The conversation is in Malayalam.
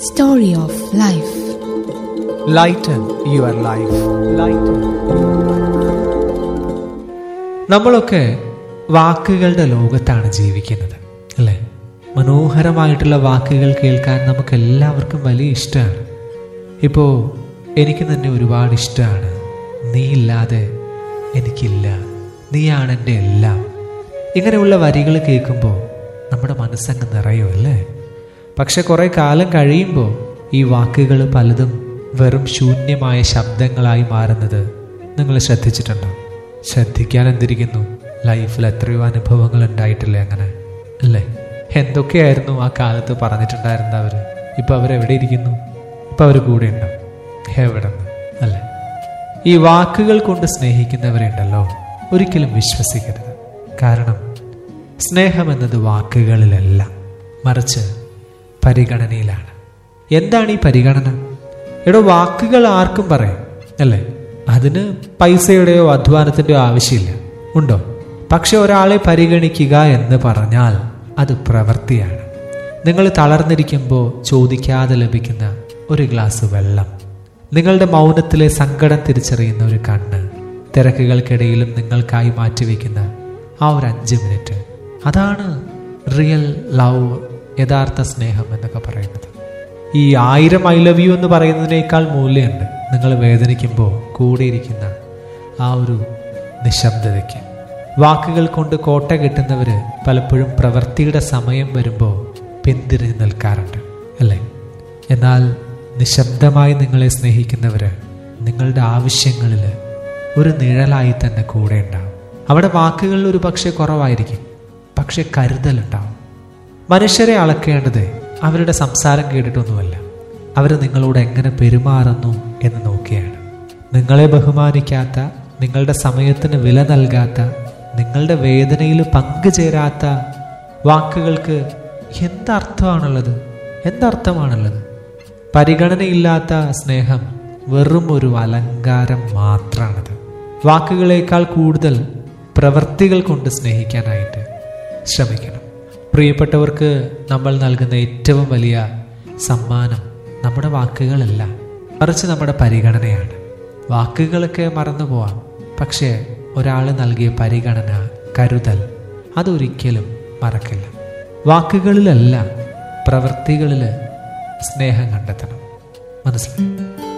Story of Life. Lighten your life lighten നമ്മളൊക്കെ വാക്കുകളുടെ ലോകത്താണ് ജീവിക്കുന്നത് അല്ലേ മനോഹരമായിട്ടുള്ള വാക്കുകൾ കേൾക്കാൻ നമുക്ക് എല്ലാവർക്കും വലിയ ഇഷ്ടമാണ് ഇപ്പോൾ എനിക്ക് തന്നെ ഒരുപാട് ഇഷ്ടമാണ് നീ ഇല്ലാതെ എനിക്കില്ല നീയാണ് എൻ്റെ എല്ലാം ഇങ്ങനെയുള്ള വരികൾ കേൾക്കുമ്പോൾ നമ്മുടെ മനസ്സങ്ങ് നിറയും അല്ലേ പക്ഷെ കുറെ കാലം കഴിയുമ്പോൾ ഈ വാക്കുകൾ പലതും വെറും ശൂന്യമായ ശബ്ദങ്ങളായി മാറുന്നത് നിങ്ങൾ ശ്രദ്ധിച്ചിട്ടുണ്ടോ ശ്രദ്ധിക്കാൻ എന്തിരിക്കുന്നു ലൈഫിൽ എത്രയോ അനുഭവങ്ങൾ ഉണ്ടായിട്ടില്ലേ അങ്ങനെ അല്ലേ എന്തൊക്കെയായിരുന്നു ആ കാലത്ത് പറഞ്ഞിട്ടുണ്ടായിരുന്ന അവര് ഇപ്പൊ അവരെവിടെ ഇരിക്കുന്നു ഇപ്പൊ അവർ കൂടെ ഉണ്ടോ എവിടെ അല്ലേ ഈ വാക്കുകൾ കൊണ്ട് സ്നേഹിക്കുന്നവരുണ്ടല്ലോ ഒരിക്കലും വിശ്വസിക്കരുത് കാരണം സ്നേഹം എന്നത് വാക്കുകളിലല്ല മറിച്ച് പരിഗണനയിലാണ് എന്താണ് ഈ പരിഗണന എടോ വാക്കുകൾ ആർക്കും പറയും അല്ലേ അതിന് പൈസയുടെയോ അധ്വാനത്തിൻ്റെയോ ആവശ്യമില്ല ഉണ്ടോ പക്ഷെ ഒരാളെ പരിഗണിക്കുക എന്ന് പറഞ്ഞാൽ അത് പ്രവൃത്തിയാണ് നിങ്ങൾ തളർന്നിരിക്കുമ്പോൾ ചോദിക്കാതെ ലഭിക്കുന്ന ഒരു ഗ്ലാസ് വെള്ളം നിങ്ങളുടെ മൗനത്തിലെ സങ്കടം തിരിച്ചറിയുന്ന ഒരു കണ്ണ് തിരക്കുകൾക്കിടയിലും നിങ്ങൾക്കായി മാറ്റിവെക്കുന്ന ആ ഒരു അഞ്ച് മിനിറ്റ് അതാണ് റിയൽ ലവ് യഥാർത്ഥ സ്നേഹം എന്നൊക്കെ പറയുന്നത് ഈ ആയിരം ഐ ലവ് യു എന്ന് പറയുന്നതിനേക്കാൾ മൂല്യമുണ്ട് നിങ്ങൾ വേദനിക്കുമ്പോൾ കൂടെയിരിക്കുന്ന ആ ഒരു നിശബ്ദതയ്ക്ക് വാക്കുകൾ കൊണ്ട് കോട്ട കെട്ടുന്നവർ പലപ്പോഴും പ്രവൃത്തിയുടെ സമയം വരുമ്പോൾ പിന്തിരിഞ്ഞ് നിൽക്കാറുണ്ട് അല്ലേ എന്നാൽ നിശബ്ദമായി നിങ്ങളെ സ്നേഹിക്കുന്നവർ നിങ്ങളുടെ ആവശ്യങ്ങളിൽ ഒരു നിഴലായി തന്നെ കൂടെ ഉണ്ടാവും അവിടെ വാക്കുകളിൽ ഒരു പക്ഷേ കുറവായിരിക്കും പക്ഷെ കരുതലുണ്ടാവും മനുഷ്യരെ അളക്കേണ്ടത് അവരുടെ സംസാരം കേട്ടിട്ടൊന്നുമല്ല അവർ നിങ്ങളോട് എങ്ങനെ പെരുമാറുന്നു എന്ന് നോക്കിയാണ് നിങ്ങളെ ബഹുമാനിക്കാത്ത നിങ്ങളുടെ സമയത്തിന് വില നൽകാത്ത നിങ്ങളുടെ വേദനയിൽ പങ്കുചേരാത്ത വാക്കുകൾക്ക് എന്തർത്ഥമാണുള്ളത് എന്തർത്ഥമാണുള്ളത് പരിഗണനയില്ലാത്ത സ്നേഹം വെറും ഒരു അലങ്കാരം മാത്രമാണത് വാക്കുകളേക്കാൾ കൂടുതൽ പ്രവൃത്തികൾ കൊണ്ട് സ്നേഹിക്കാനായിട്ട് ശ്രമിക്കണം പ്രിയപ്പെട്ടവർക്ക് നമ്മൾ നൽകുന്ന ഏറ്റവും വലിയ സമ്മാനം നമ്മുടെ വാക്കുകളല്ല മറിച്ച് നമ്മുടെ പരിഗണനയാണ് വാക്കുകളൊക്കെ മറന്നു പോവാം പക്ഷേ ഒരാൾ നൽകിയ പരിഗണന കരുതൽ അതൊരിക്കലും മറക്കില്ല വാക്കുകളിലല്ല പ്രവൃത്തികളിൽ സ്നേഹം കണ്ടെത്തണം മനസ്സിലായി